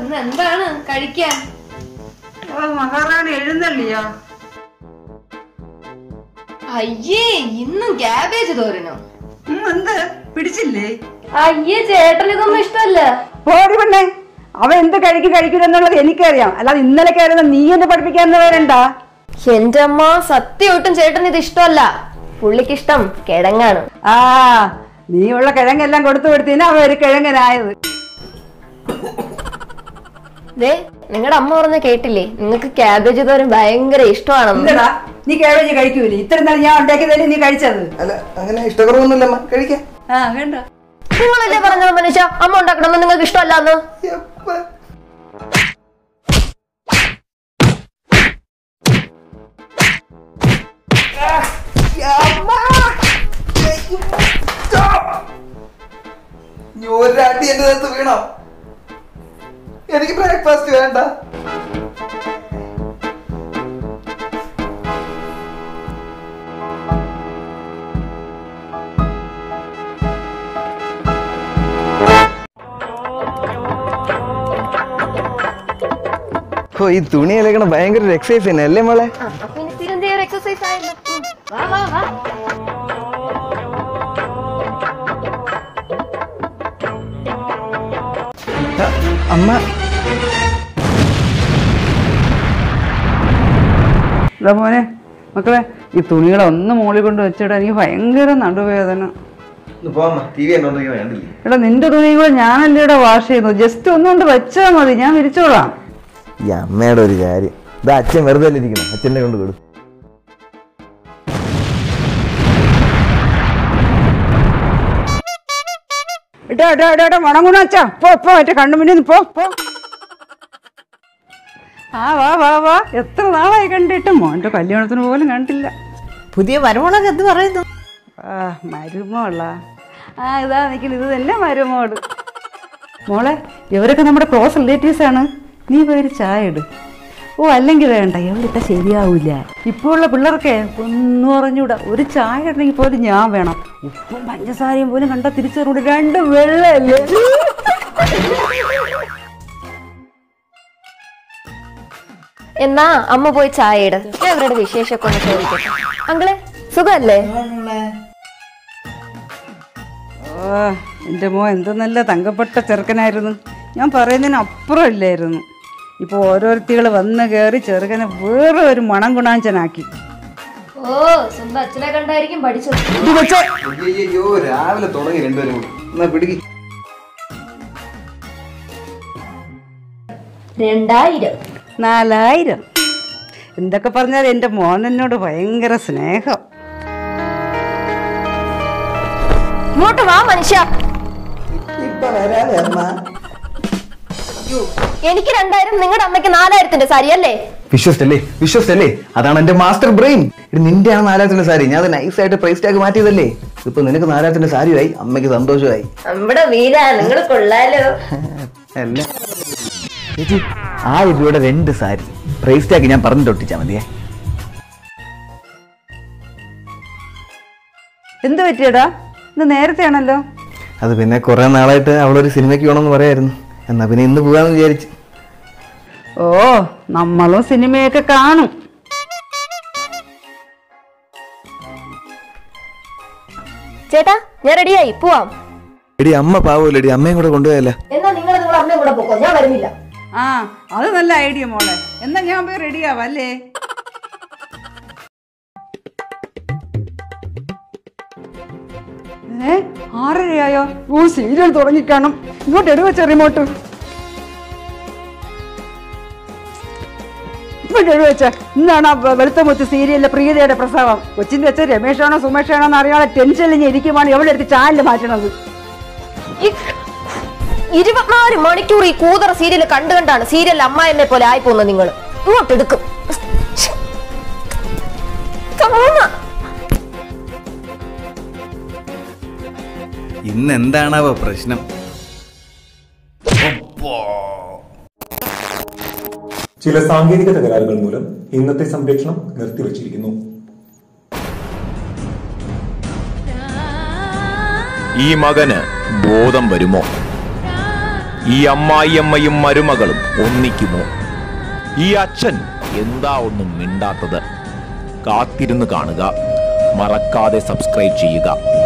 ഇന്ന് എന്താണ് കഴിക്കാൻ ഓ മഹാറാണി എഴുന്നള്ളിയോ അയ്യേ ഇന്നും ക്യാബേജ് തോരനോ ഉം, എന്ത് പിടിച്ചില്ലേ അയ്യേ ചേട്ടൻ ഇതൊന്നും ഇഷ്ടമല്ല പോടി പെണ്ണേ അവ എന്ത് കഴിക്കും കഴിക്കില്ല എന്നുള്ളത് എനിക്കറിയാം അല്ലാതെ ഇന്നലെ കയറുന്ന നീ എന്നെ പഠിപ്പിക്കാൻ വരണ്ട എന്റെ അമ്മ സത്യമായിട്ടും ചേട്ടൻ ഇത് ഇഷ്ടമല്ല പുള്ളിക്ക് ഇഷ്ടം കിഴങ്ങാണ് ആ നീ ഉള്ള കിഴങ്ങെല്ലാം കൊടുത്തു കൊടുത്തതിന് അവ ഒരു കിഴങ്ങനായത് ദേ നിങ്ങളുടെ അമ്മ പറഞ്ഞ കേട്ടില്ലേ നിങ്ങൾക്ക് ക്യാബേജ് തോരൻ ഭയങ്കര ഇഷ്ടമാണെന്ന് എന്താ നീ കേവേജ് കഴിക്കൂലേ ഇത്ര നാൾ ഞാൻ ഉണ്ടാക്കിയതല്ലേ നീ കഴിച്ചത് അല്ല അങ്ങനെ ഇഷ്ടക്കുറവൊന്നുമില്ല അമ്മ കഴിക്കാം ആ വേണ്ട നിങ്ങളല്ലേ പറഞ്ഞത് മനുഷ്യ അമ്മ ഉണ്ടാക്കണമെന്ന് നിങ്ങൾക്ക് ഇഷ്ടമല്ലാന്ന് എപ്പ? ഇനി ഒരടി എന്റെ നേരത്ത് വീണോ എനിക്ക് ബ്രേക്ക്ഫാസ്റ്റ് വേണ്ട ഓ ഈ തുണി അലക്കണ ഭയങ്കര ഒരു എക്സസൈസ് തന്നെ അല്ലേ മോളെ അപ്പൊ ഇനി സ്ഥിരം ചെയ്യാൻ എക്സസൈസ് ആയല്ലോ ഉം. വാ വാ വാ ആ, അമ്മ എടാ മോനെ മക്കളെ ഈ തുണികളെ ഒന്ന് മുകളിൽ കൊണ്ട് വെച്ചിടാ എനിക്ക് ഭയങ്കര നടുവേദന പോവാമ്മ ടി വി കണ്ടോണ്ടിരിക്കാൻ വേണ്ടില്ലേ എടാ നിന്റെ തുണികൾ ഞാനല്ലേ ഇവിടെ വാഷ് ചെയ്യുന്നു ജസ്റ്റ് ഒന്നുകൊണ്ട് വെച്ചാൽ മതി ഞാൻ വിരിച്ചോളാം ഈ അമ്മയുടെ ഒരു കാര്യം ഇത് അച്ഛൻ വെറുതെ അല്ലേ ഇരിക്കണം അച്ഛനെ കൊണ്ട് കൊടു ഇട്ടോ ഇട്ടോ ഇട്ടോ ഇട്ടോ മണം ഗുണം അച്ഛാ പോ പോ മറ്റേ കണ്ണു മുന്നിൽ നിന്ന് പോ പോ ആ വാ വാ വാ എത്ര നാളായി കണ്ടിട്ട് മോൻ്റെ കല്യാണത്തിന് പോലും കണ്ടില്ല പുതിയ മരുമോളൊക്കെ എന്ത് പറയുന്നു ആ മരുമോള ആ ഇതാ നിൽക്കുന്നത് ഇത് തന്നെ മരുമോള് മോളെ ഇവരൊക്കെ നമ്മുടെ ക്ലോസ് റിലേറ്റീവ്സ് ആണ് നീ പോയി ഒരു ചായ ഇട് ഓ അല്ലെങ്കിൽ വേണ്ട എവിടിട്ട ശരിയാവൂല ഇപ്പോൾ ഉള്ള പിള്ളേർക്ക് ഒന്നും അറിഞ്ഞൂടാ ഒരു ചായ ഇടണമെങ്കിൽ പോലും ഞാൻ വേണം ഉപ്പും പഞ്ചസാരയും പോലും കണ്ടാൽ തിരിച്ചു തരൂടെ രണ്ട് വെള്ളമല്ലേ എന്നാ അമ്മ പോയി ചായ ഇട് ഞാൻ അവരുടെ വിശേഷമൊക്കെ ഒന്ന് ചോദിക്കട്ടെ അങ്കിളെ സുഖമല്ലേ ഓ എൻ്റെ മോ എന്ത് നല്ല തങ്കപ്പെട്ട ചെറുക്കനായിരുന്നു ഞാൻ പറയുന്നതിന് അപ്പുറം ഇല്ലായിരുന്നു ഇപ്പോൾ ഓരോരുത്തികൾ വന്ന് കയറി ചെറുക്കനെ വേറെ ഒരു മണം ഗുണാഞ്ചനാക്കി ഓ സ്വന്തം അച്ഛനെ കണ്ടായിരിക്കും പഠിച്ചത് അയ്യോ രാവിലെ തുടങ്ങി രണ്ടുപേരും കൂടി എന്നാ പിടിക്ക് രണ്ടായിരം നാലായിരം എന്തൊക്കെ പറഞ്ഞാൽ എൻ്റെ മോൻ എന്നോട് ഭയങ്കര സ്നേഹം ഇങ്ങോട്ട് വാ മനുഷ്യ ഇപ്പൊ വരാതെ അമ്മ എനിക്ക് രണ്ടായിരം നിങ്ങളുടെ അമ്മയ്ക്ക് നാലായിരത്തിന്റെ സാരി അല്ലേ വിശ്വസിച്ചല്ലേ വിശ്വസിച്ചല്ലേ അതാണ് എന്റെ മാസ്റ്റർ ബ്രെയിൻ ഇത് നിന്റെ ആ നാലായിരത്തിന്റെ സാരി ഞാൻ അത് നൈസ് ആയിട്ട് പ്രൈസ് ടാഗ് മാറ്റിയതല്ലേ ഇപ്പൊ നിനക്ക് നാലായിരത്തിന്റെ സാരിയായി അമ്മയ്ക്ക് സന്തോഷമായി നമ്മുടെ വീര നിങ്ങൾ കൊള്ളാലോ അല്ല ചേച്ചി ആയിരം രൂപയുടെ രണ്ട് സാരി പ്രൈസ് ടാഗ് ഞാൻ പറഞ്ഞു തൊട്ടിച്ചാ മതിയേ എന്ത് പറ്റിയടാ ഇത് നേരത്തെ ആണല്ലോ അത് പിന്നെ കുറെ നാളായിട്ട് അവളൊരു സിനിമയ്ക്ക് പോകണമെന്ന് പറയായിരുന്നു എന്നാ പിന്നെ ഇന്ന് പോകാന്ന് വിചാരിച്ചു ഓ നമ്മളും സിനിമയൊക്കെ കാണും ചേട്ടാ ഞാൻ റെഡിയായി പോവാം എടി അമ്മ പാവൂലടി അമ്മയും കൂടെ കൊണ്ടുപോയല്ല എന്നാ നിങ്ങൾ നിങ്ങളുടെ അമ്മയും കൂടെ പോക്കോ ഞാൻ വരുന്നില്ല ആ അത് നല്ല ഐഡിയ മോളെ എന്നാ ഞാൻ പോയി റെഡിയാവാ അല്ലേ ഏ ആറരയായോ ഓ സീരിയൽ തുടങ്ങിക്കാണും ഇങ്ങോട്ട് എടുവച്ച റിമോട്ട് ഇങ്ങോട്ട് എടുവച്ച ഇന്നാണ് ആ വെ- വെളുത്ത മുത്ത് സീരിയലിലെ പ്രീതയുടെ പ്രസവം കൊച്ചിന്റെ വെച്ച രമേഷാണോ സുമേഷാണോ എന്ന് അറിയാതെ ടെൻഷനിൽ ഞാൻ ഇരിക്കുവാണ് എവിടെ എടുത്ത് ചാനൽ മാറ്റണത് ഈ ഇരുപത്തിനാല് മണിക്കൂർ ഈ കൂതറ സീരിയൽ കണ്ടു കണ്ടാണ് സീരിയൽ അമ്മായിമ്മെ പോലെ ആയി പോകുന്നത് നിങ്ങൾ ഇങ്ങോട്ട് എടുക്കും തോന്നാ ഇന്ന് എന്താണാവോ പ്രശ്നം ചില സാങ്കേതിക തകരാറുകൾ മൂലം ഇന്നത്തെ സംപ്രേഷണം നിർത്തിവച്ചിരിക്കുന്നു ഈ മകന് ബോധം വരുമോ ഈ അമ്മായിയമ്മയും മരുമകളും ഒന്നിക്കുമോ ഈ അച്ഛൻ എന്താ ഒന്നും മിണ്ടാത്തത് കാത്തിരുന്ന് കാണുക മറക്കാതെ സബ്സ്ക്രൈബ് ചെയ്യുക